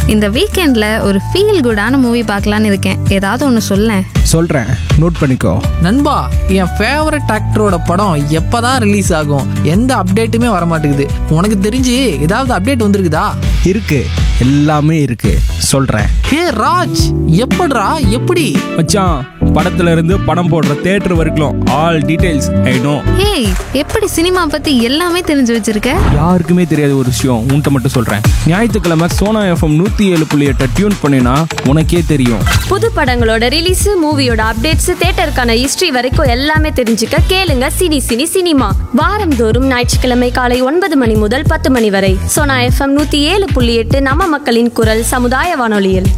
இந்த வீக்கெண்டில் ஒரு ஃபீல் குடான மூவி பார்க்கலான்னு இருக்கேன் ஏதாவது ஒன்று சொல்லேன் சொல்கிறேன் நோட் பண்ணிக்கோ நண்பா என் ஃபேவரட் ஆக்டரோட படம் எப்பதான் ரிலீஸ் ஆகும் எந்த அப்டேட்டுமே வர மாட்டேங்குது உனக்கு தெரிஞ்சு ஏதாவது அப்டேட் வந்திருக்குதா இருக்கு எல்லாமே இருக்கு சொல்கிறேன் ஹே ராஜ் எப்படிடா எப்படி மச்சான் படத்துல இருந்து படம் போடுற தேட்டர் வரைக்கும் ஆல் டீடைல்ஸ் ஐ நோ ஏய் எப்படி சினிமா பற்றி எல்லாமே தெரிஞ்சு வச்சிருக்க யாருக்குமே தெரியாத ஒரு விஷயம் உன்கிட்ட மட்டும் சொல்கிறேன் ஞாயிற்றுக்கிழமை சோனா எஃப்எம் நூற்றி ஏழு புள்ளி எட்டை டியூன் பண்ணினா உனக்கே தெரியும் புது படங்களோட ரிலீஸ் மூவியோட அப்டேட்ஸ் தேட்டருக்கான ஹிஸ்டரி வரைக்கும் எல்லாமே தெரிஞ்சுக்க கேளுங்க சினி சினி சினிமா வாரந்தோறும் ஞாயிற்றுக்கிழமை காலை ஒன்பது மணி முதல் பத்து மணி வரை சோனா எஃப்எம் நூத்தி ஏழு புள்ளி எட்டு நம்ம மக்களின் குரல் சமுதாய வானொலியில்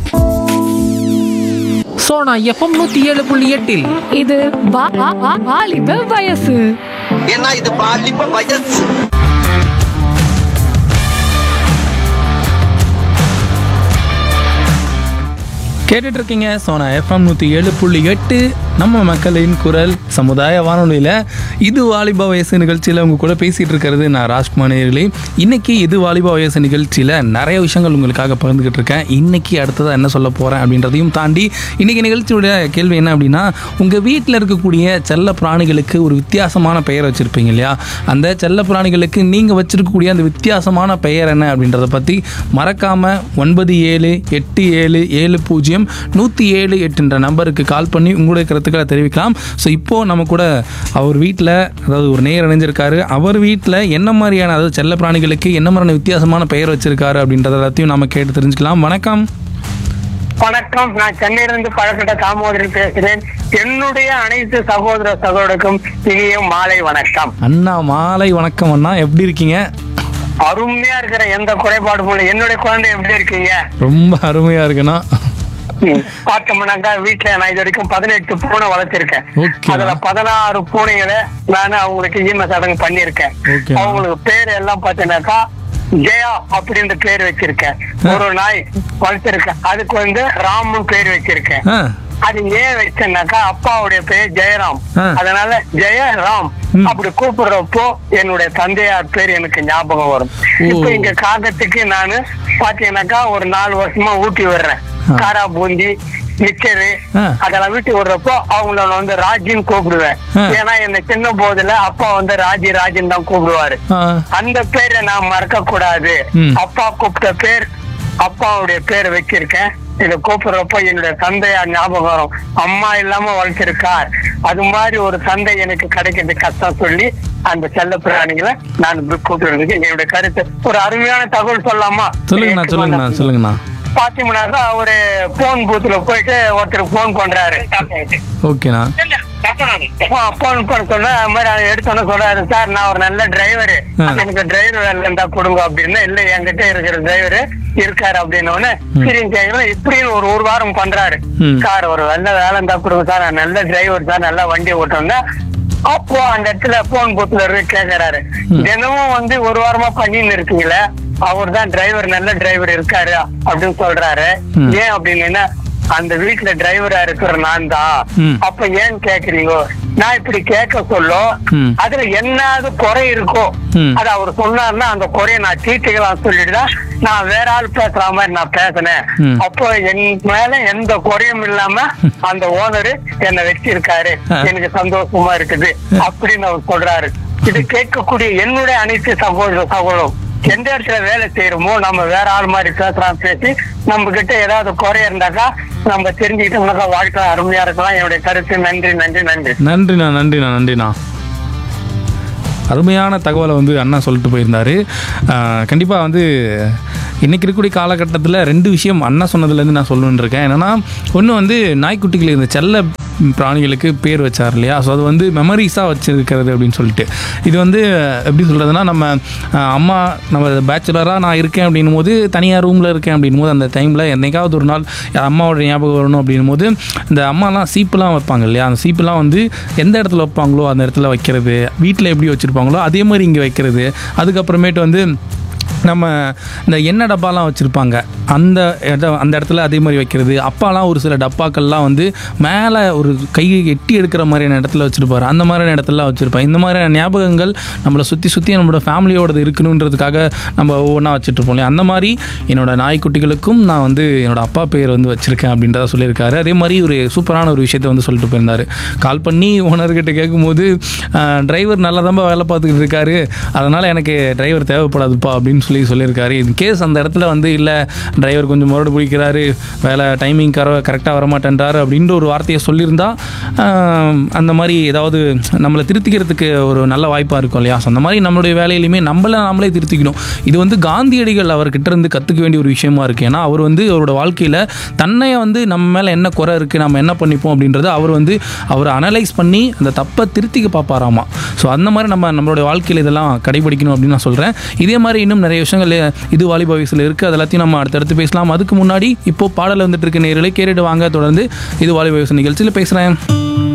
ஸோ நான் எஃப்எம் நூற்றி ஏழு புள்ளி எட்டில் இது வா- வா- வா- வாலிப வயசு ஏன்னா இது பாலிப்ப வயசு கேட்டுட்டு இருக்கீங்க சோனா எஃப்எம் நூற்றி ஏழு புள்ளி எட்டு நம்ம மக்களின் குரல் சமுதாய வானொலியில் இது வாலிபா வயசு நிகழ்ச்சியில் உங்க கூட பேசிகிட்டு இருக்கிறது நான் ராஜ்குமார் நேர்களே இன்னைக்கு இது வாலிபா வயசு நிகழ்ச்சியில் நிறைய விஷயங்கள் உங்களுக்காக பகிர்ந்துக்கிட்டு இருக்கேன் இன்னைக்கு அடுத்ததாக என்ன சொல்ல போகிறேன் அப்படின்றதையும் தாண்டி இன்னைக்கு நிகழ்ச்சியோட கேள்வி என்ன அப்படின்னா உங்கள் வீட்டில் இருக்கக்கூடிய செல்ல பிராணிகளுக்கு ஒரு வித்தியாசமான பெயர் வச்சுருப்பீங்க இல்லையா அந்த செல்ல பிராணிகளுக்கு நீங்கள் வச்சிருக்கக்கூடிய அந்த வித்தியாசமான பெயர் என்ன அப்படின்றத பற்றி மறக்காமல் ஒன்பது ஏழு எட்டு ஏழு ஏழு பூஜ்ஜியம் நூற்றி ஏழு எட்டுன்ற நம்பருக்கு கால் பண்ணி உங்களுடைய கருத்துக்களை தெரிவிக்கலாம் ஸோ இப்போது நம்ம கூட அவர் வீட்டில் அதாவது ஒரு நேர் இணைஞ்சிருக்காரு அவர் வீட்டில் என்ன மாதிரியான அதாவது செல்ல பிராணிகளுக்கு என்ன மாதிரியான வித்தியாசமான பெயர் வச்சிருக்காரு அப்படின்றத எல்லாத்தையும் நம்ம கேட்டு தெரிஞ்சுக்கலாம் வணக்கம் வணக்கம் நான் சென்னையிலிருந்து பழக்கட்ட தாமோதரன் பேசுகிறேன் என்னுடைய அனைத்து சகோதர சகோதரருக்கும் இனிய மாலை வணக்கம் அண்ணா மாலை வணக்கம் அண்ணா எப்படி இருக்கீங்க அருமையா இருக்கிற எந்த குறைபாடும் இல்லை என்னுடைய குழந்தை எப்படி இருக்கீங்க ரொம்ப அருமையாக இருக்குண்ணா ம், பார்த்தோம்னாக்கா வீட்டுல நான் இது வரைக்கும் பதினெட்டு பூனை வளர்த்திருக்கேன் Okay. அதுல பதினாறு பூனைகளை நான் அவங்களுக்கு ஈம சடங்கு பண்ணிருக்கேன் Okay. அவங்களுக்கு பேர் எல்லாம் பாத்தீங்கன்னாக்கா ஜெயா அப்படின்ற பேர் வச்சிருக்கேன் ஒரு நாய் வளர்த்திருக்கேன் அதுக்கு வந்து ராமும் பேர் வச்சிருக்கேன் ஆ அது ஏன் வச்சேன்னாக்கா அப்பாவுடைய பேர் ஜெயராம் ஆ. அதனால ஜெயராம் அப்படி கூப்பிடுறப்போ என்னுடைய தந்தையார் பேர் எனக்கு ஞாபகம் வரும் இப்ப இங்க காகத்துக்கு நானு பாத்தீங்கன்னாக்கா ஒரு நாலு வருஷமா ஊட்டி விடுறேன் ஆ. காரா பூந்தி மிச்சரு ஆ. அதெல்லாம் வீட்டு விடுறப்போ அவங்கள நான் வந்து ராஜின்னு கூப்பிடுவேன் ஆ. ஏன்னா என்ன சின்ன போதுல அப்பா வந்து ராஜி ராஜின்னு தான் கூப்பிடுவாரு ஆ அந்த பேரை நான் மறக்க கூடாது ம். அப்பா கூப்பிட்ட பேர் அப்பாவுடைய பேர் வச்சிருக்கேன் இத கூப்பிடுறப்ப என்னுடைய தந்தையா ஞாபகம் வரும் அம்மா இல்லாம வளர்த்திருக்கார் அது மாதிரி ஒரு தந்தை எனக்கு கிடைக்கிறது கஷ்டம் சொல்லி அந்த செல்ல பிராணிகளை நான் இப்படி கூப்பிடுறதுக்கு என்னுடைய கருத்து ஒரு அருமையான தகவல் சொல்லலாமா சொல்லுங்கண்ணா சொல்லுங்கண்ணா சொல்லுங்கண்ணா பாத்தீங்கன்னாக்கா ஒரு போன் பூத்துல போயிட்டு ஒருத்தர் போன் பண்றாரு ஓகேண்ணா போன் பண்ண சொன்னா அது மாதிரி அதை எடுத்தோன்னு சொல்றாரு சார் நான் ஒரு நல்ல டிரைவர் ஆ. எனக்கு டிரைவர் வேலை இருந்தா கொடுங்க அப்படின்னு இல்ல என்கிட்ட இருக்கிற டிரைவர் இருக்காரு அப்படின்னு உடனே சரிங்க கேக்குறேன் இப்படின்னு ஒரு ஒரு வாரம் பண்றாரு ம். சார் ஒரு நல்ல வேலை இருந்தா கொடுங்க சார் நான் நல்ல டிரைவர் சார் நல்லா வண்டி ஓட்டோம்னா அப்போ அந்த இடத்துல போன் பூத்துல இருந்து கேக்குறாரு தினமும் வந்து ஒரு வாரமா பண்ணின்னு இருக்கீங்களே அவர் தான் டிரைவர் நல்ல டிரைவர் இருக்காரு அப்படின்னு சொல்றாரு ம். ஏன் அப்படின்னு அந்த வீட்டுல டிரைவரா இருக்கிற நான் தான் ம். அப்ப ஏன் கேக்குறீங்க நான் இப்படி கேட்க சொல்ல ம். அதுல என்னது குறை இருக்கோ ம். அது அவர் சொன்னாருன்னா அந்த குறைய நான் தீர்த்துக்கலாம் சொல்லிட்டு தான் நான் வேற ஆள் பேசுற மாதிரி நான் பேசினேன் ம். அப்போ என் மேல எந்த குறையும் இல்லாம அந்த ஓனரு என்னை வச்சிருக்காரு ஆ. எனக்கு சந்தோஷமா இருக்குது அப்படின்னு அவர் சொல்றாரு இது கேட்கக்கூடிய என்னுடைய அனைத்து சகோதர சகோதரம் எந்த இடத்துல வேலை செய்யறோமோ நம்ம வேற ஆள் மாதிரி பேசுறான் பேசி நம்ம கிட்ட ஏதாவது குறை இருந்தாக்கா நம்ம தெரிஞ்சுக்கிட்டோம்னாக்கா வாழ்க்கை அருமையா இருக்கலாம் என்னுடைய கருத்து நன்றி நன்றி நன்றி நன்றிண்ணா நன்றிண்ணா நன்றிண்ணா அருமையான தகவலை வந்து அண்ணா சொல்லிட்டு போயிருந்தாரு கண்டிப்பாக வந்து இன்றைக்கி இருக்கக்கூடிய காலகட்டத்தில் ரெண்டு விஷயம் அண்ணா சொன்னதுலேருந்து நான் சொல்லணுன்னு இருக்கேன் என்னென்னா ஒன்று வந்து நாய்க்குட்டிகளுக்கு இந்த செல்ல பிராணிகளுக்கு பேர் வச்சார் இல்லையா ஸோ அது வந்து மெமரிஸாக வச்சிருக்கிறது அப்படின்னு சொல்லிட்டு இது வந்து எப்படி சொல்கிறதுனா நம்ம அஹ், அம்மா நம்ம பேச்சுலராக நான் இருக்கேன் அப்படின்னும் போது தனியாக ரூமில் இருக்கேன் அப்படின்னும் போது அந்த டைமில் என்னைக்காவது ஒரு நாள் அம்மாவோட ஞாபகம் வரணும் அப்படின்னும் போது இந்த அம்மாலாம் சீப்புலாம் வைப்பாங்க இல்லையா அந்த சீப்புலாம் வந்து எந்த இடத்துல வைப்பாங்களோ அந்த இடத்துல வைக்கிறது வீட்டில் எப்படி வச்சுருப்பாங்களோ அதே மாதிரி இங்கே வைக்கிறது அதுக்கப்புறமேட்டு வந்து நம்ம இந்த எண்ணெய் டப்பாலாம் வச்சுருப்பாங்க அந்த இடம் அந்த இடத்துல அதே மாதிரி வைக்கிறது அப்பாலாம் ஒரு சில டப்பாக்கள்லாம் வந்து மேலே ஒரு கை எட்டி எடுக்கிற மாதிரியான இடத்துல வச்சுருப்பாரு அந்த மாதிரியான இடத்துலலாம் வச்சுருப்பேன் இந்த மாதிரியான ஞாபகங்கள் நம்மளை சுற்றி சுற்றி நம்மளோட ஃபேமிலியோடது இருக்கணுன்றதுக்காக நம்ம ஒவ்வொன்றா வச்சுட்ருப்போம் இல்லையா அந்த மாதிரி என்னோட நாய்க்குட்டிகளுக்கும் நான் வந்து என்னோட அப்பா பேர் வந்து வச்சுருக்கேன் அப்படின்றத சொல்லியிருக்காரு அதே மாதிரி ஒரு சூப்பரான ஒரு விஷயத்தை வந்து சொல்லிட்டு போயிருந்தார் கால் பண்ணி ஓனர்கிட்ட கேட்கும்போது டிரைவர் நல்லா தான் வேலை பார்த்துக்கிட்டு இருக்காரு அதனால் எனக்கு டிரைவர் தேவைப்படாதுப்பா அப்படின்னு சொல்லி சொல்லியிருக்காரு இன் கேஸ் அந்த இடத்துல வந்து இல்லை டிரைவர் கொஞ்சம் முரடு பிடிக்கிறாரு வேலை டைமிங் கர கரெக்டாக வரமாட்டேன்றாரு அப்படின்ற ஒரு வார்த்தையை சொல்லியிருந்தா ஆஹ், அந்த மாதிரி ஏதாவது நம்மளை திருத்திக்கிறதுக்கு ஒரு நல்ல வாய்ப்பாக இருக்கும் இல்லையா ஸோ அந்த மாதிரி நம்மளுடைய வேலையிலுமே நம்மளை நம்மளே திருத்திக்கணும் இது வந்து காந்தியடிகள் அவர்கிட்ட இருந்து கற்றுக்க வேண்டிய ஒரு விஷயமா இருக்குது ஏன்னா அவர் வந்து அவரோட வாழ்க்கையில் தன்னைய வந்து நம்ம மேலே என்ன குறை இருக்குது நம்ம என்ன பண்ணிப்போம் அப்படின்றத அவர் வந்து அவர் அனலைஸ் பண்ணி அந்த தப்பை திருத்திக்க பார்ப்பாராமா ஸோ அந்த மாதிரி நம்ம நம்மளுடைய வாழ்க்கையில் இதெல்லாம் கடைபிடிக்கணும் அப்படின்னு நான் சொல்கிறேன் இதே மாதிரி இன்னும் நிறைய விஷயங்கள் இது வாலிப வயசில் இருக்குது அது எல்லாத்தையும் நம்ம அடுத்தடுத்து பேசலாம் அதுக்கு முன்னாடி இப்போ பாடல் வந்துட்டு இருக்க நேரலை கேட்டுட்டு வாங்க தொடர்ந்து இது வாலிப வயசு நிகழ்ச்சியில் பேசுகிறேன்